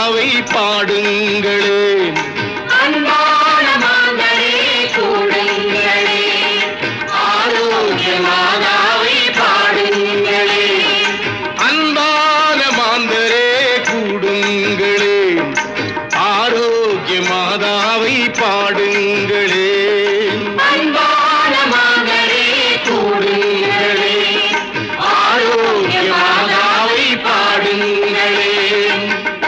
மாதாவை பாடுங்களேன் அன்பான மாந்தரே கூடுங்களே ஆரோக்கிய மாதாவை பாடுங்களே அன்பான மாந்தரே கூடுங்களேன் ஆரோக்கிய மாதாவை பாடுங்களேன் அன்பான மாந்தரே கூடுங்களே ஆரோக்கிய மாதாவை பாடுங்களே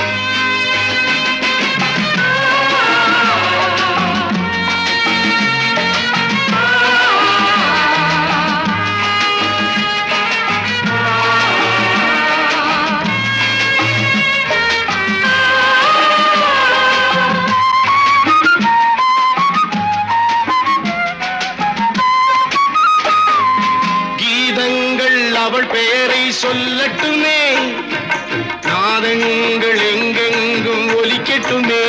கீதங்கள் அவள் பெயரை சொல்லட்டுமே நாதங்கள் எங்கெங்கும் ஒலிக்கட்டுமே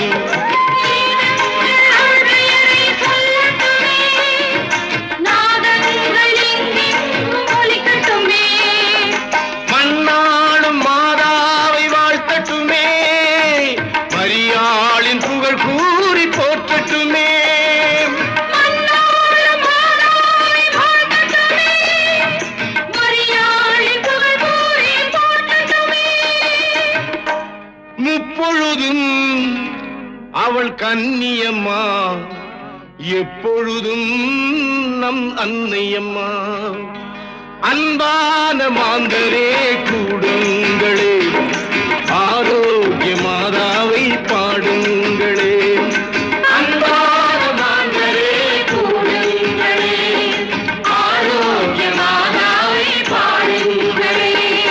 அவள் பெயரை சொல்லட்டுமே நாதங்கள் எங்கெங்கும் ஒலிக்கட்டுமே மண்ணாளும் மாதாவை வாழ்த்தட்டுமே மரியாளின் புகழ் கூறி போற்றட்டுமே மன்னாளும் மாதாவை வாழ்த்தட்டுமே மரியாளின் புகழ் கூறி போற்றட்டுமே முப்பொழுதும் அவள் கன்னியம்மா எப்பொழுதும் நம் அன்னையம்மா அன்பான மாந்தரே கூடுங்களே ஆரோக்கிய மாதாவை பாடுங்களே அன்பான மாந்தரே கூடுங்களே ஆரோக்கிய மாதாவை பாடுங்களே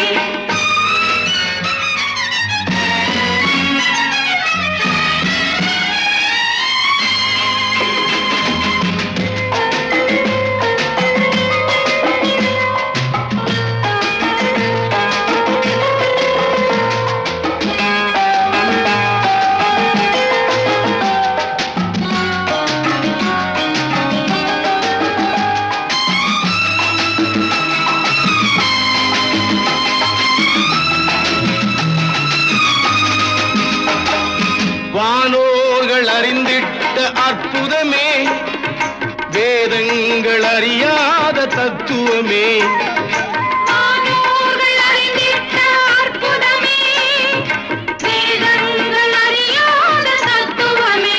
வானோர்கள் அறிந்திட்ட அற்புதமே வேதங்கள் அறியாத தத்துவமே ஆனோர்கள் அறிந்திட்ட அற்புதமே வேதங்கள் அறியாத தத்துவமே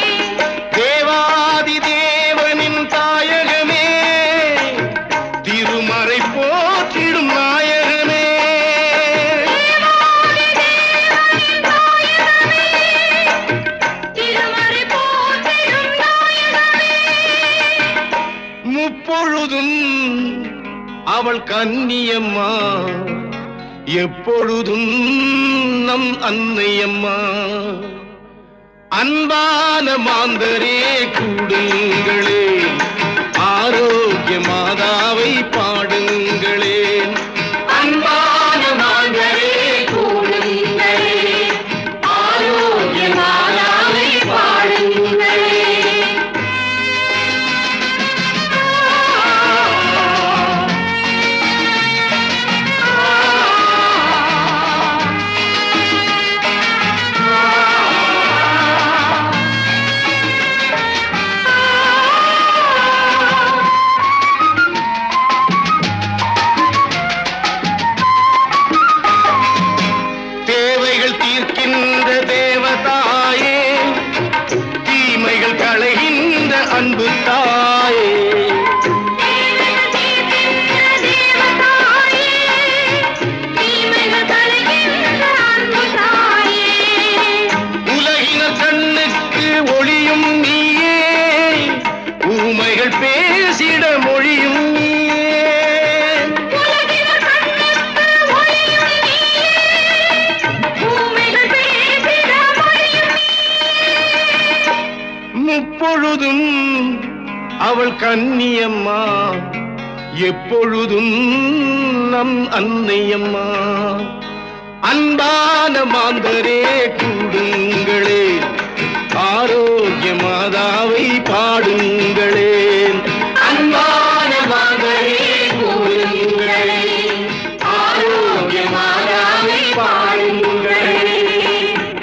தேவாதி தேவனின் தாயகமே திருமறை போற்றிடும் நாயகமே திருமறை போற்றிடும் நாயகமே முப்பொழுதும் அவள் கன்னியம்மா எப்பொழுதும் நம் அன்னையம்மா அன்பான மாந்தரே கூடுங்களே ஆரோக்கிய மாதாவை பாடுங்களேன் அன்பான மாந்தரே கூடுங்களே ஆரோக்கிய மாதாவை பாடுங்களே தேவைகள் தீர்க்கின்ற தேவதாயே தீமைகள் களைகின்ற அன்பு தாயே உலகினர் கண்ணுக்கு ஒளியும் நீயே ஊமைகள் பேசிட மொழியும் நீயே முப்பொழுதும் அவள் கன்னியம்மா எப்பொழுதும் நம் அன்னையம்மா அன்பான மாந்தரே கூடுங்களே ஆரோக்கிய மாதாவை பாடுங்களேன் அன்பான மகளே கூறுங்களே ஆரோக்கிய மாதாவை பாடுங்களே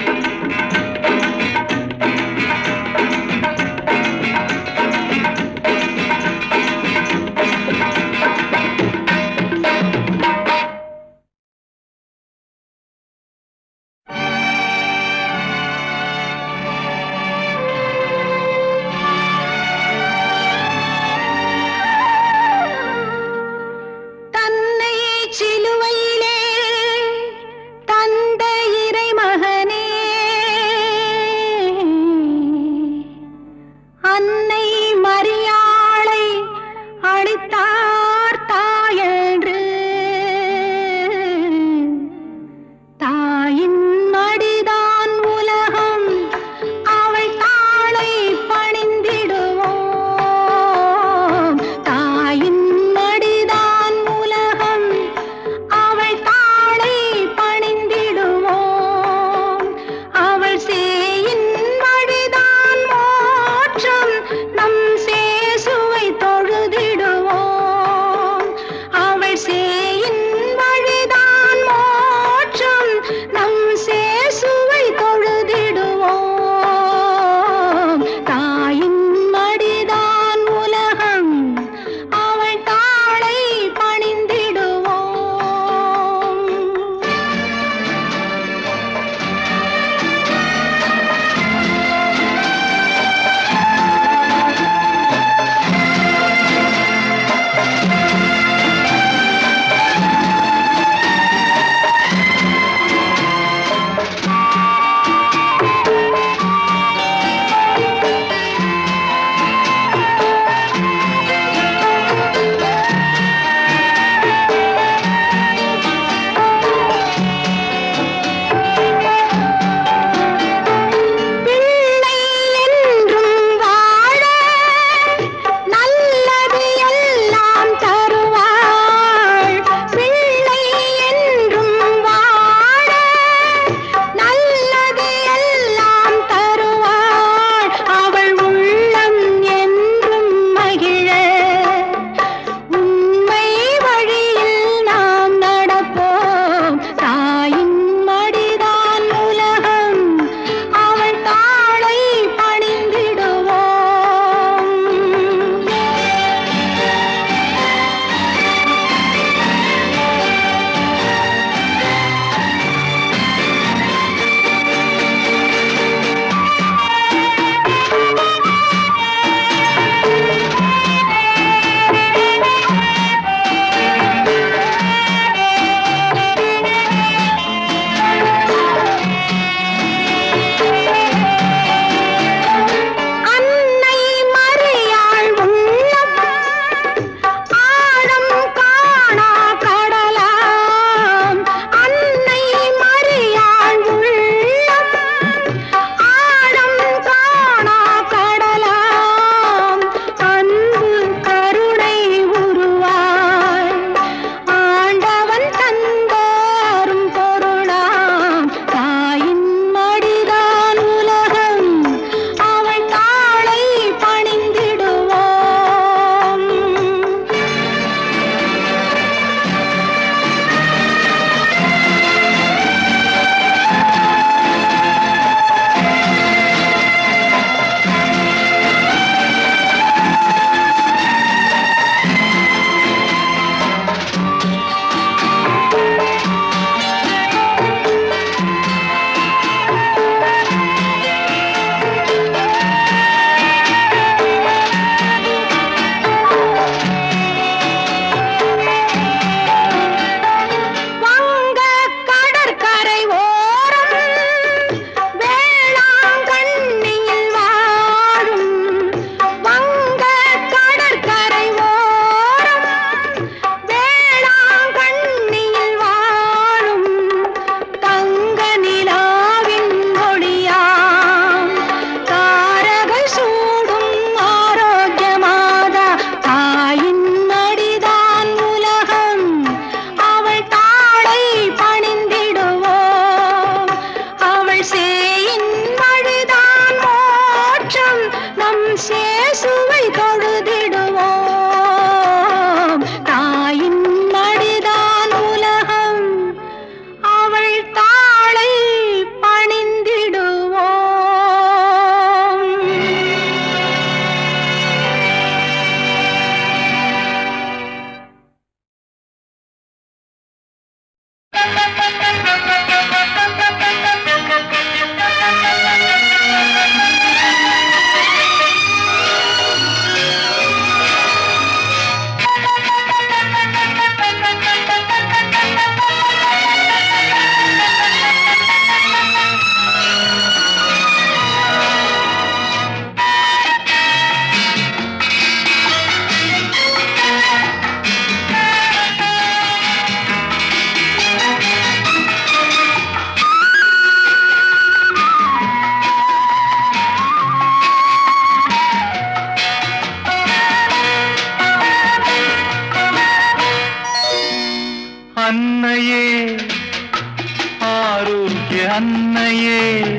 அன்னையே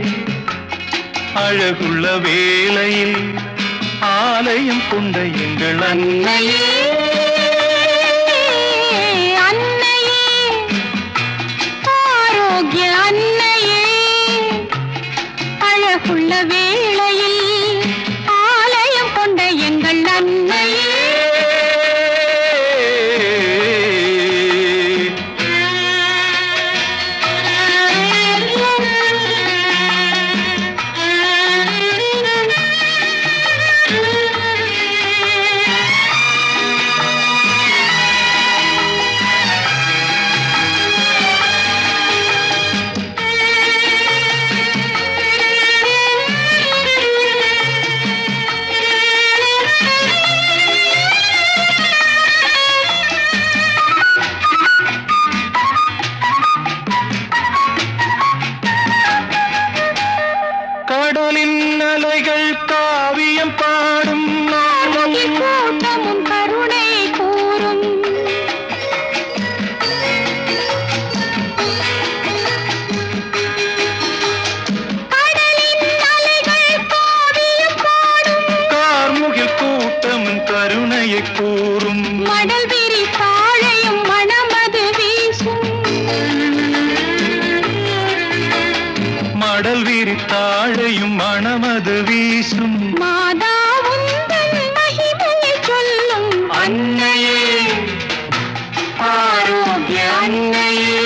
அழகுள்ள வேளையில் ஆலயம் கொண்ட எங்கள் அன்னையே அன்னையே ஆரோக்கிய அன்னையே அழகுள்ள வேளையில் ஆலயம் கொண்ட எங்கள் அன்னையே கடலின் அலைகள் காவியம் பாடும் கார்முகில் கூட்டமும் கருணை கூறும் கடலின் அலைகள் காவியம் பாடும் கார்முகில் கூட்டமும் கருணையை கூறும் மடல் விரி தாழையும் மணமது வீசும் மடல் விரித்தாழையும் மணமது வீசும் மாதா உந்தன் மகிமையை சொல்லும் அன்னையே ஆரோக்கிய அன்னையே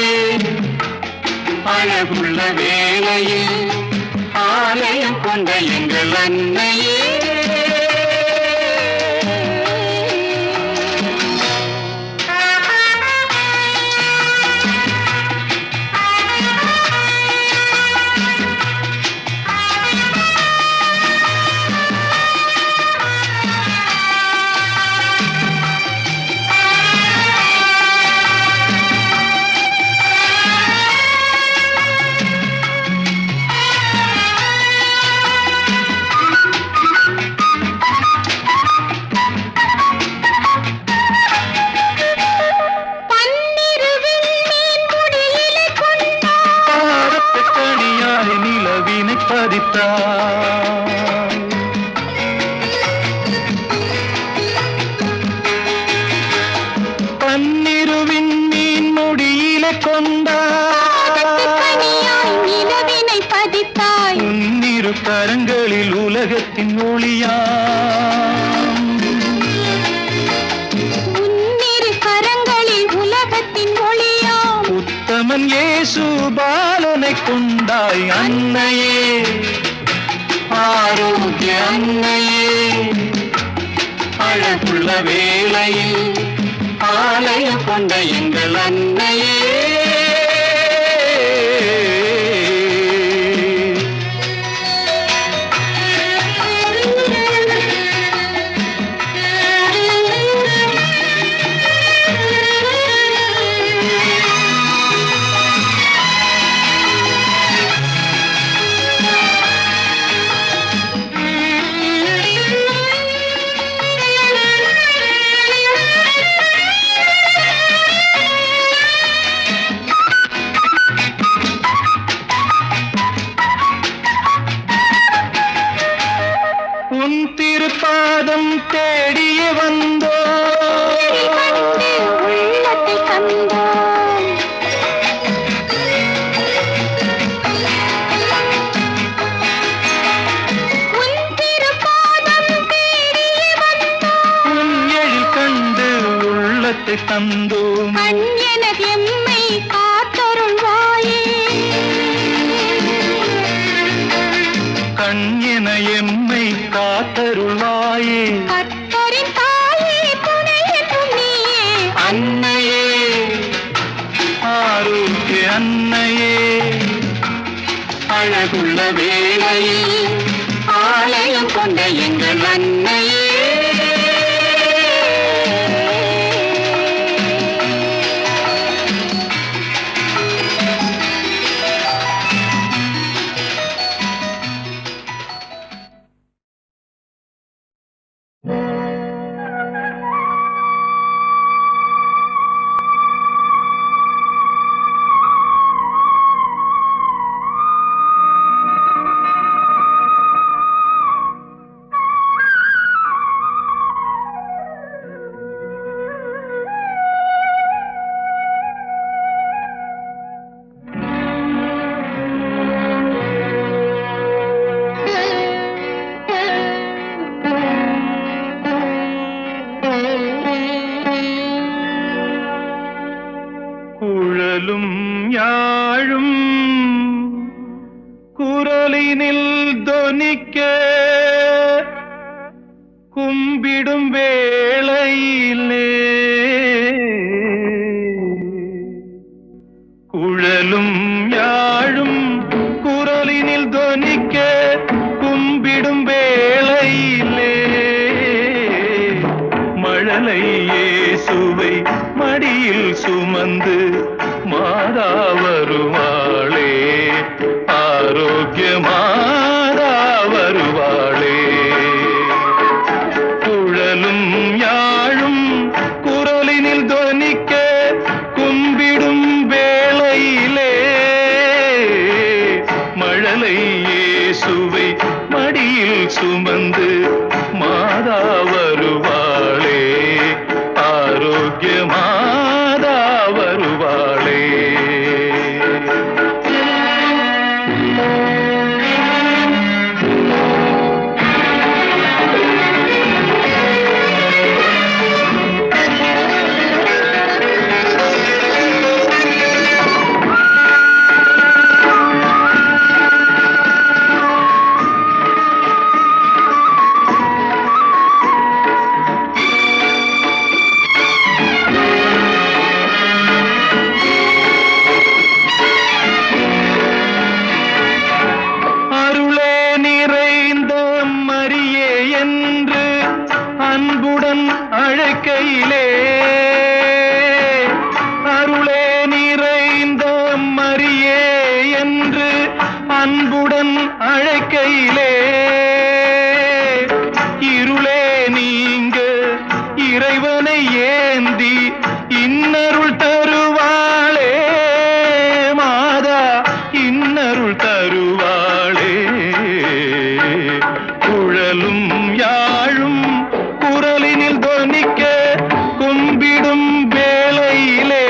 அழகுள்ள வேளையில் ஆலயம் கொண்ட எங்கள் அன்னையே பன்னிரு விண்மீன் முடியிலே கொண்டார் பாரத்த கனியாய் நிலவினை பதித்தார் பன்னிருவின் மீன் முடியில கொண்டார் கனியாய் நிலவினை பதித்தாய் உன்னிரு கரங்களில் உலகத்தின் ஒளியாம் உன்னிரு கரங்களில் உலகத்தின் ஒளியாம் உத்தமன் இயேசு பாலனை கொண்டாய் அன்னையே ஆரோக்கிய அன்னையே அழகுள்ள வேளையில் ஆலயம் கொண்ட எங்கள் அன்னையே உன் திருப்பாதம் தேடிய வந்தோ கண்டு உள்ளத்தை கண்டோம் உன் திருப்பாதம் தேடியே வந்தோம் உன் எழில் கண்டு உள்ளத்தை தந்தோம் கண் எனது எம்மை காத்தருள்வாயே கண் என எம்மை காத்தருள்வாயே கர்த்தரின் தாயே துணை என்றும் நீயே அன்னையே ஆரோக்கிய அன்னையே அழகுள்ள வேளையில் ஆலயம் கொண்ட எங்கள் அன்னையே குரலினில் தொனிக்க கும்பிடும் வேளையிலே குழலும் யாழும் குரலினில் தொனிக்க கும்பிடும் வேளையிலே மழலை இயேசுவை மடியில் சுமந்து மாதா வருவாளே ஆரோக்கிய மாதா வருவாளே குழலும் யாழும் குரலினில் தொனிக்க கும்பிடும் வேளையிலே மழலை இயேசுவை மடியில் சுமந்து மாதா வருவாளே ஆரோக்கிய மாதா வருவாளே அருளே நிறைந்த மரியே என்று அன்புடன் அழைக்கையிலே அருளே நிறைந்த மரியே என்று அன்புடன் அழைக்கையிலே இருளே நீங்க இறைவனை ஏந்தி இன்னருள் தருவாளே மாதா இன்னருள் தருவாளே குழலும் யாழும் குரலினில் தொனிக்க கும்பிடும் வேளையிலே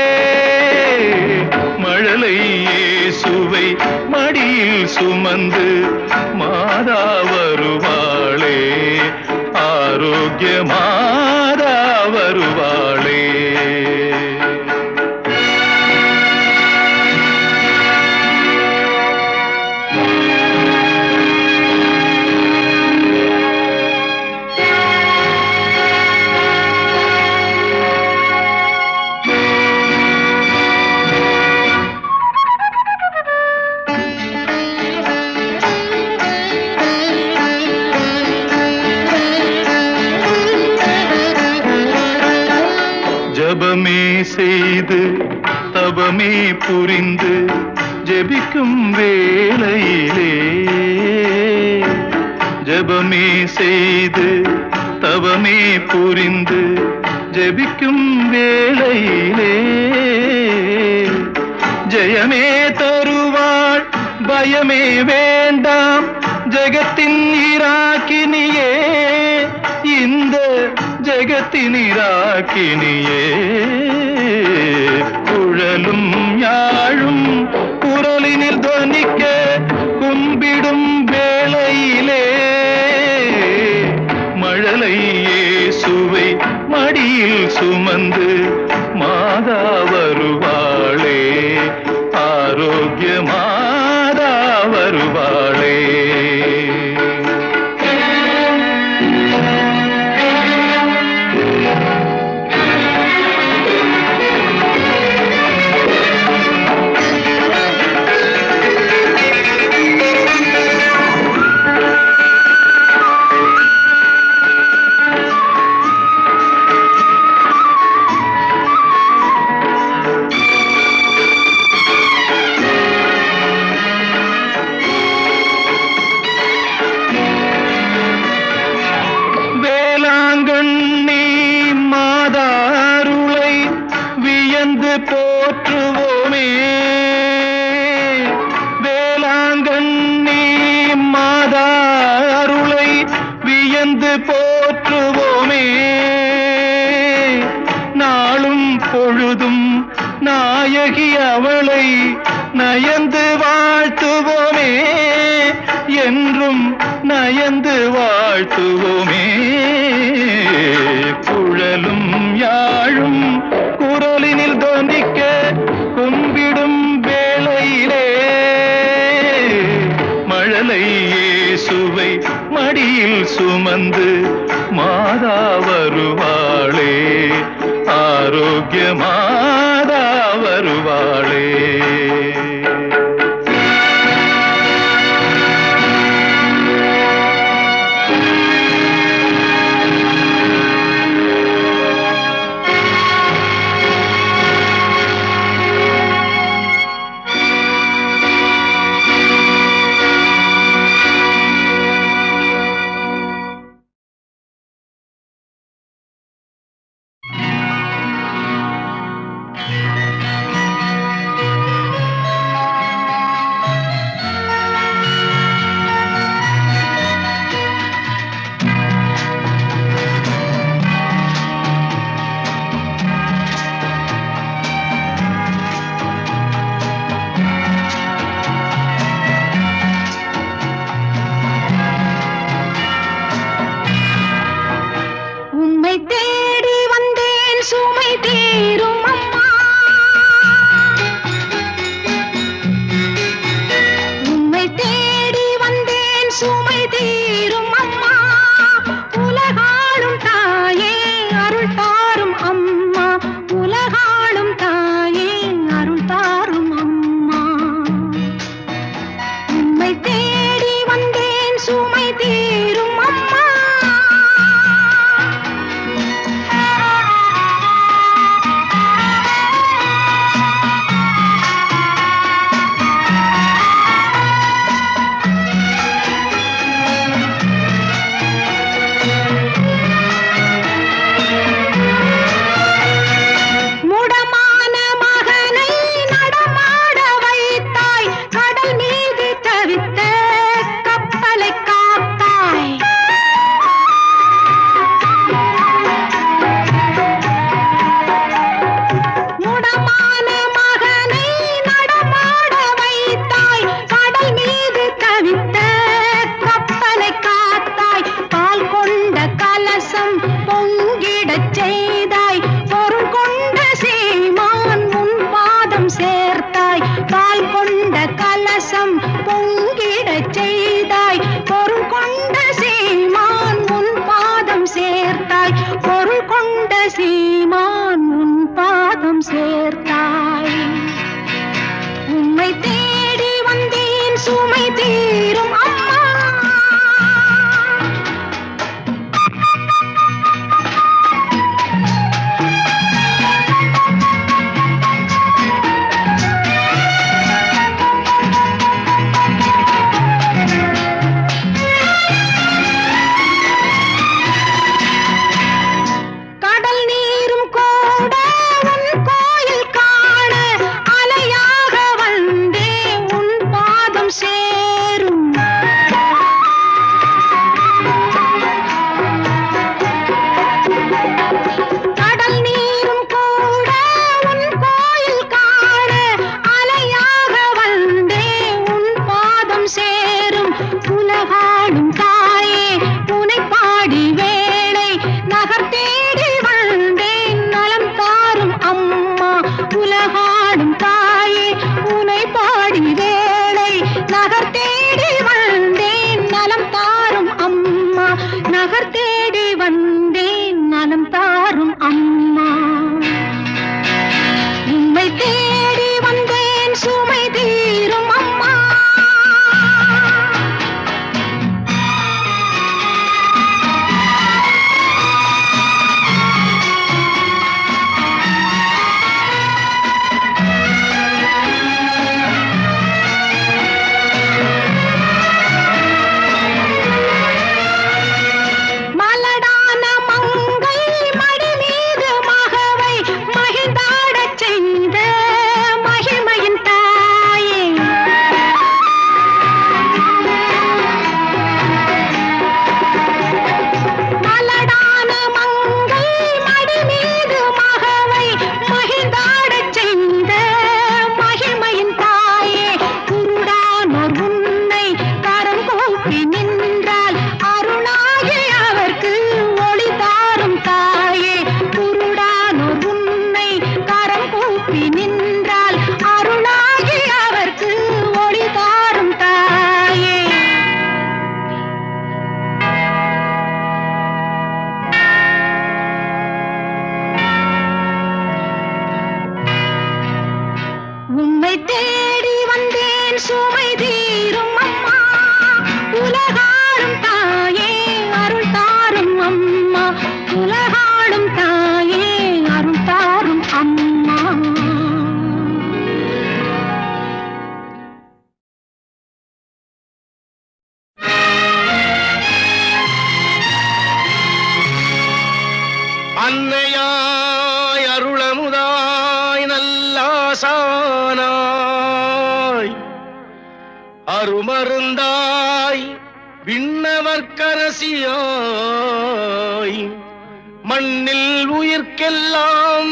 மழலை இயேசுவை மடியில் சுமந்து மாதா வருவாளே ஆரோக்கிய மாதா வருவாளே ஜபமே செய்து தபமே புரிந்து ஜெபிக்கும் வேளையிலே ஜபமே செய்து தவமே புரிந்து ஜெபிக்கும் வேளையிலே ஜெயமே தருவாள் பயமே வேண்டாம் ஜெகத்தின் இராக்கினியே இந்த ஜெகத்தின் இராக்கினியே குழலும் யாழும் குரலினில் தொனிக்க கும்பிடும் வேளையிலே மழலை இயேசுவை மடியில் சுமந்து மாதா வருவாளே ஆரோக்கிய மாதா வருவாளே வேளாங்கண்ணி மாதாருளை வியந்து போற்றுவோமே வேளாங்கண்ணி மாதாருளை வியந்து போற்றுவோமே நாளும் பொழுதும் நாயகி அவளை நயந்து வாழ்த்துவோமே என்றும் நயந்து வாழ்த்துவோமே குழலும் யாழும் குரலினில் தொனிக்க கும்பிடும் வேளையிலே மழை விடுதலை இயேசுவை மடியில் சுமந்து மாதா வருவாளே ஆரோக்கிய மாதா வருவாளே உம்மை தேடி வந்தேன் சுமை தீரும் அம்மா உம்மை தேடி வந்தேன் சுமை தீரும் அம்மா உலகாளும் தாயே அருள் தாரும் அம்மா உலகாளும் தாயே அருள் தாரும் அம்மா உம்மை தேடி வந்தேன் சுமை தீரும் அம்மா முடமான மகனை நடமாட வைத்தாய் கடல் மீது தவித்த கப்பலை காத்தாய் முடமான மகனை நடமாட வைத்தாய் கடல் மீது தவித்த கப்பலை காத்தாய் பால் கொண்ட கலசம் பொங்கிடச் செய்தாய் பொருள் கொண்ட சீமான் உன் பாதம் சேர்த்தாய் பால் கொண்ட கலசம் பொங்கிடச் செய்தாய் பொருள் கொண்ட சீமான் உன் பாதம் சேர்த்தாய் பொருள் கொண்ட சீமான் உன் பாதம் சேர்த்தாய் உம்மை தேடி வந்தேன் சுமை தீரும் அம்மா அன்னையாய் அருளமுதாய் நல்லாசானாய் அருமருந்தாய் விண்ணவர்க்கரசியாய் மண்ணில் உயிர்க்கெல்லாம்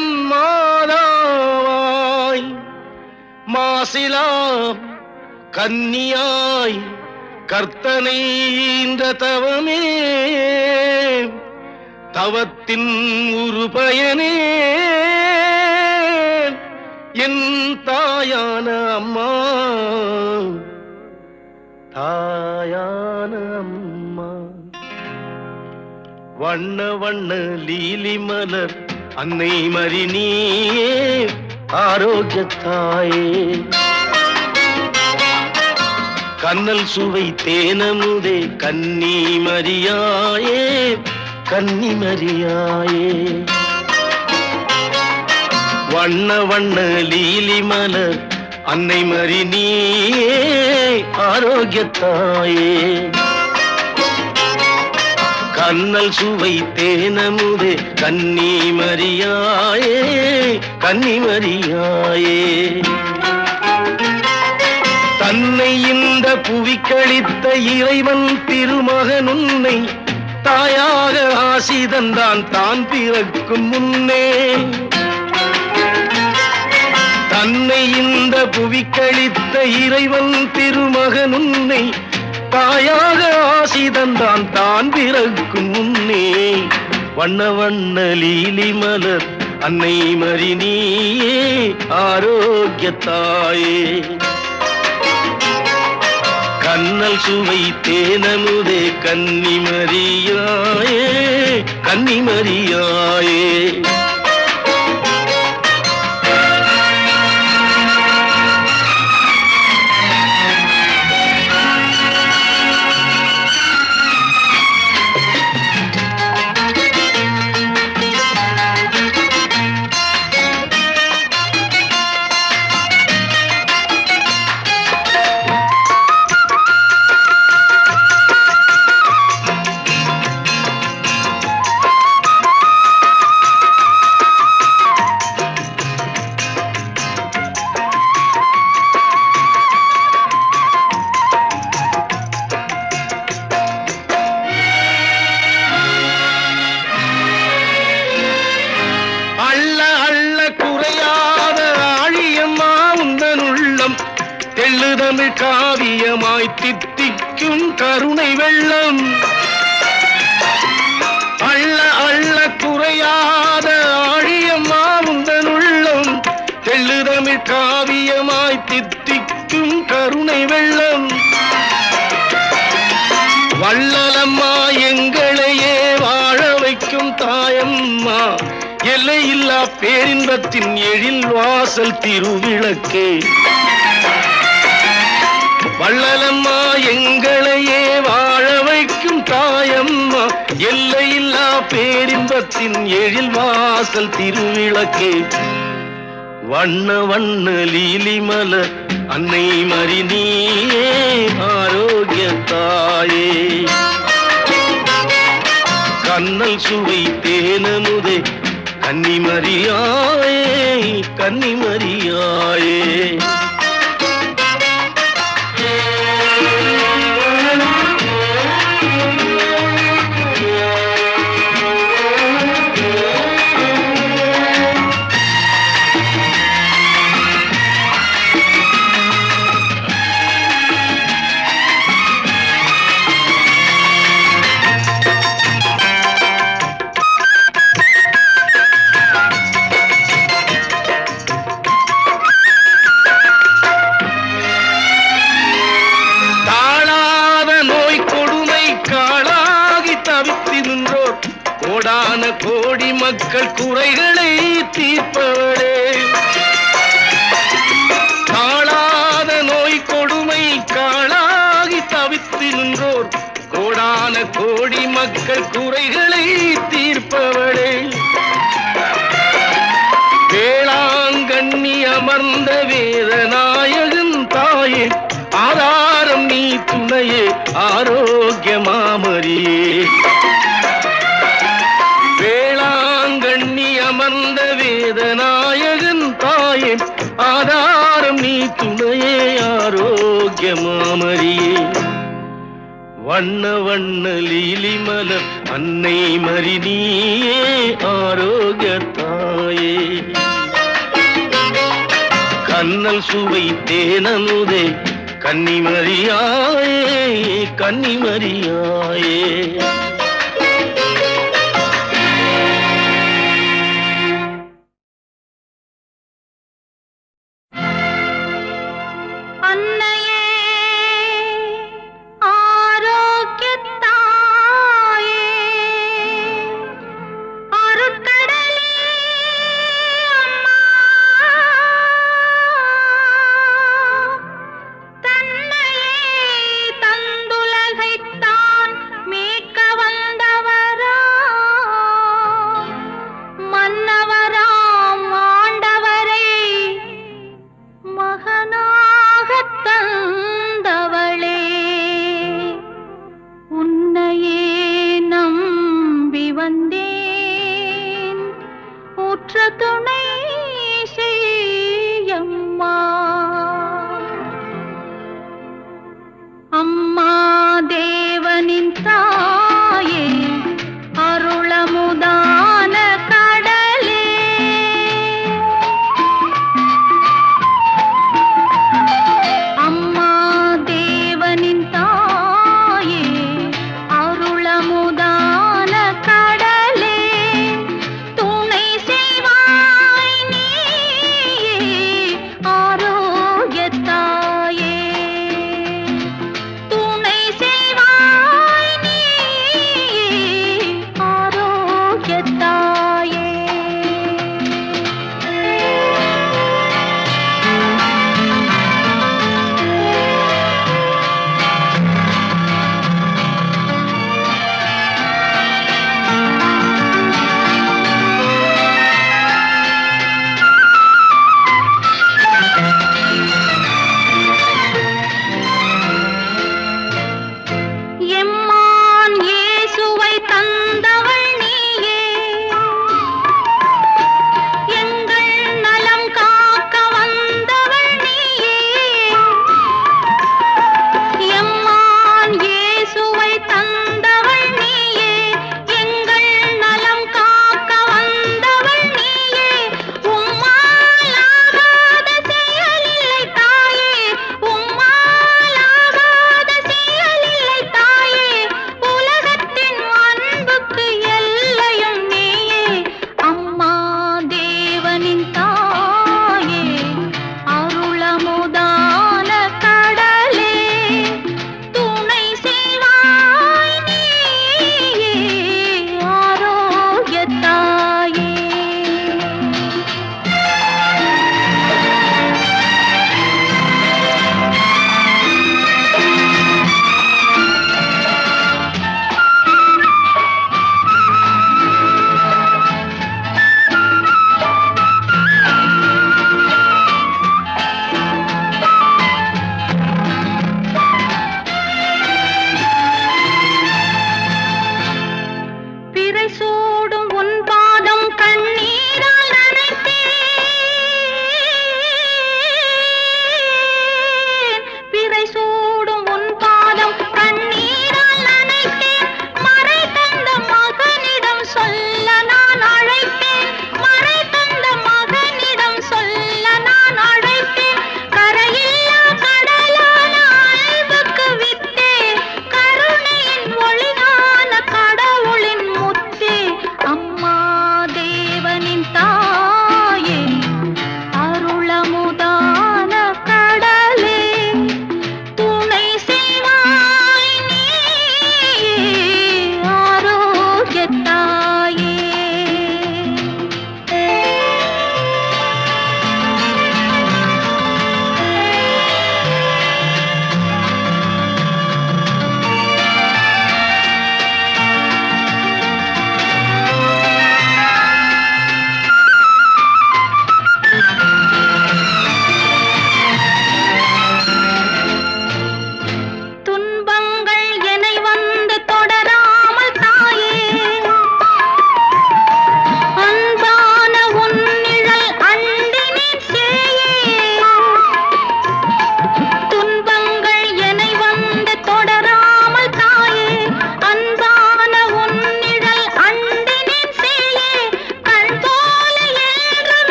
மாதாவாய் மாசிலாம் கன்னியாய் கர்த்தனை இந்த தவமே தவத்தின் ஒரு பயனே என் தாயான அம்மா தாயான அம்மா வண்ண வண்ண லீலி மலர் அன்னை மறி நீயே ஆரோக்கியத்தாயே கண்ணல் சுவை தேனமுதே கன்னி மரியாயே கன்னி மரியாயே வண்ண வண்ண லீலி மலர் அன்னை மறி நீயே ஆரோக்கியத்தாயே கண்ணல் சுவை தேனமுதே கன்னி மரியாயே கன்னி மரியாயே தன்னை இந்த புவிக்களித்த இறைவன் திருமகன் உன்னை தாயாக ஆசி தந்தான் தான் பிறக்கும் முன்னே தன்னை இந்த புவிக்களித்த இறைவன் திருமகன் உன்னை தாயாக ஆசி தந்தான் தான் பிறக்கும் முன்னே வண்ண வண்ண லீலி மலர் அன்னை மறி நீயே ஆரோக்கியத்தாயே கண்ணல் சுவை தேனமுதே கன்னிமரியாயே கன்னிமரியாயே அள்ள அள்ள குறையாத ஆழியம்மா உந்தன் உள்ளம் தெள்ளு தமிழ் காவியமாய் தித்திக்கும் கருணை வெள்ளம் அள்ள அள்ள குறையாத ஆழியம்மா உந்தன் உள்ளம் தெள்ளு தமிழ் காவியமாய் தித்திக்கும் கருணை வெள்ளம் வள்ளலம்மா எங்களையே வாழ வைக்கும் தாயம்மா எல்லையில்லா பேரின்பத்தின் எழில் வாசல் திருவிளக்கே வள்ளலம்மா எங்களையே வாழ வைக்கும் தாயம்மா எல்லையில்லா பேரின்பத்தின் எழில் வாசல் திருவிளக்கே வண்ண வண்ண லீலி மலர் அன்னை மறி நீயே ஆரோக்கிய தாயே கண்ணல் சுவை தேனமுதே கன்னிமரியாயே கன்னிமரியாயே தாழாத நோய் கொடுமை காளாகி தவித்து நின்றோர் கோடான கோடி மக்கள் குறைகளை தீர்ப்பவளே தாழாத நோய் கொடுமை காளாகி தவித்து நின்றோர் கோடான கோடி மக்கள் குறைகளை தீர்ப்பவளே வேளாங்கண்ணி அமர்ந்த வேதநாயகன் தாயே ஆதாரம் நீ துணையே ஆரோக்கிய மாமரியே வேளாங்கண்ணி ஆதாரம் நீ துணையே ஆரோக்கிய மாமரியே வண்ண வண்ண லீலி மலர் அன்னை மரி நீயே ஆரோக்கிய தாயே கண்ணல் சுவை தேனமுதே கன்னிமரியாயே கன்னிமரியாயே